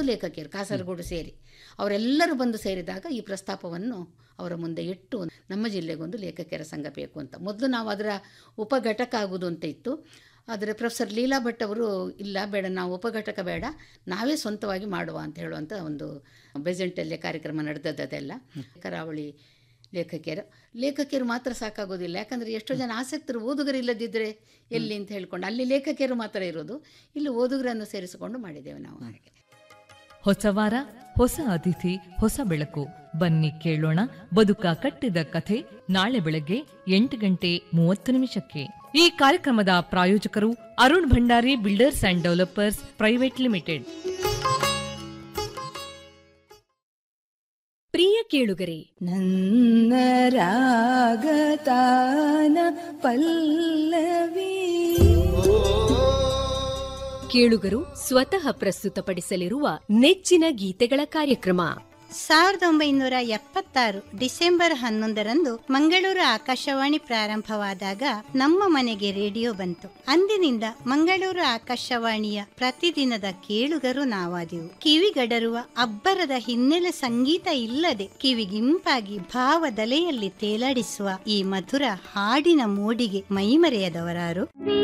ಲೇಖಕಿಯರು ಕಾಸರಗೋಡು ಸೇರಿ ಅವರೆಲ್ಲರೂ ಬಂದು ಸೇರಿದಾಗ ಈ ಪ್ರಸ್ತಾಪವನ್ನು ಅವರ ಮುಂದೆ ಇಟ್ಟು ನಮ್ಮ ಜಿಲ್ಲೆಗೊಂದು ಲೇಖಕಿಯರ ಸಂಘ ಬೇಕು ಅಂತ ಮೊದಲು ನಾವು ಅದರ ಉಪಘಟಕ ಆಗುವುದು ಅಂತ ಇತ್ತು ಆದರೆ ಪ್ರೊಫೆಸರ್ ಲೀಲಾ ಭಟ್ ಅವರು ಇಲ್ಲ ಬೇಡ ನಾವು ಉಪಘಟಕ ಬೇಡ ನಾವೇ ಸ್ವಂತವಾಗಿ ಮಾಡುವ ಅಂತ ಹೇಳುವಂಥ ಒಂದು ಬೆಸೆಂಟಲ್ಲೇ ಕಾರ್ಯಕ್ರಮ ನಡೆದದ್ದೆಲ್ಲ ಕರಾವಳಿ ಲೇಖಕಿಯರು ಲೇಖಕಿಯರು ಮಾತ್ರ ಸಾಕಾಗೋದಿಲ್ಲ ಯಾಕಂದರೆ ಎಷ್ಟೋ ಜನ ಆಸಕ್ತರು ಓದುಗರು ಇಲ್ಲದಿದ್ದರೆ ಎಲ್ಲಿ ಅಂತ ಹೇಳ್ಕೊಂಡು ಅಲ್ಲಿ ಲೇಖಕಿಯರು ಮಾತ್ರ ಇರೋದು ಇಲ್ಲಿ ಓದುಗರನ್ನು ಸೇರಿಸಿಕೊಂಡು ಮಾಡಿದ್ದೇವೆ ನಾವು ಹಾಗೆ ಹೊಸ ವಾರ ಹೊಸ ಅತಿಥಿ ಹೊಸ ಬೆಳಕು ಬನ್ನಿ ಕೇಳೋಣ ಬದುಕ ಕಟ್ಟಿದ ಕಥೆ ನಾಳೆ ಬೆಳಗ್ಗೆ ಎಂಟು ಗಂಟೆ ಮೂವತ್ತು ನಿಮಿಷಕ್ಕೆ ಈ ಕಾರ್ಯಕ್ರಮದ ಪ್ರಾಯೋಜಕರು Arun Bhandari builders and developers private limited ಪ್ರಿಯ ಕೇಳುಗರೆ ನನ್ನ ರಾಗತಾನ ಪಲ್ಲವಿ ಕೇಳುಗರು ಸ್ವತಃ ಪ್ರಸ್ತುತಪಡಿಸಲಿರುವ ನೆಚ್ಚಿನ ಗೀತೆಗಳ ಕಾರ್ಯಕ್ರಮ ಸಾವಿರದ ಒಂಬೈನೂರ ಎಪ್ಪತ್ತಾರು ಡಿಸೆಂಬರ್ ಹನ್ನೊಂದರಂದು ಮಂಗಳೂರು ಆಕಾಶವಾಣಿ ಪ್ರಾರಂಭವಾದಾಗ ನಮ್ಮ ಮನೆಗೆ ರೇಡಿಯೋ ಬಂತು ಅಂದಿನಿಂದ ಮಂಗಳೂರು ಆಕಾಶವಾಣಿಯ ಪ್ರತಿದಿನದ ಕೇಳುಗರು ನಾವಾದೆವು ಕಿವಿಗಡರುವ ಅಬ್ಬರದ ಹಿನ್ನೆಲೆ ಸಂಗೀತ ಇಲ್ಲದೆ ಕಿವಿಗಿಂಪಾಗಿ ಭಾವದಲೆಯಲ್ಲಿ ತೇಲಾಡಿಸುವ ಈ ಮಧುರ ಹಾಡಿನ ಮೋಡಿಗೆ ಮೈಮರೆಯದವರಾರು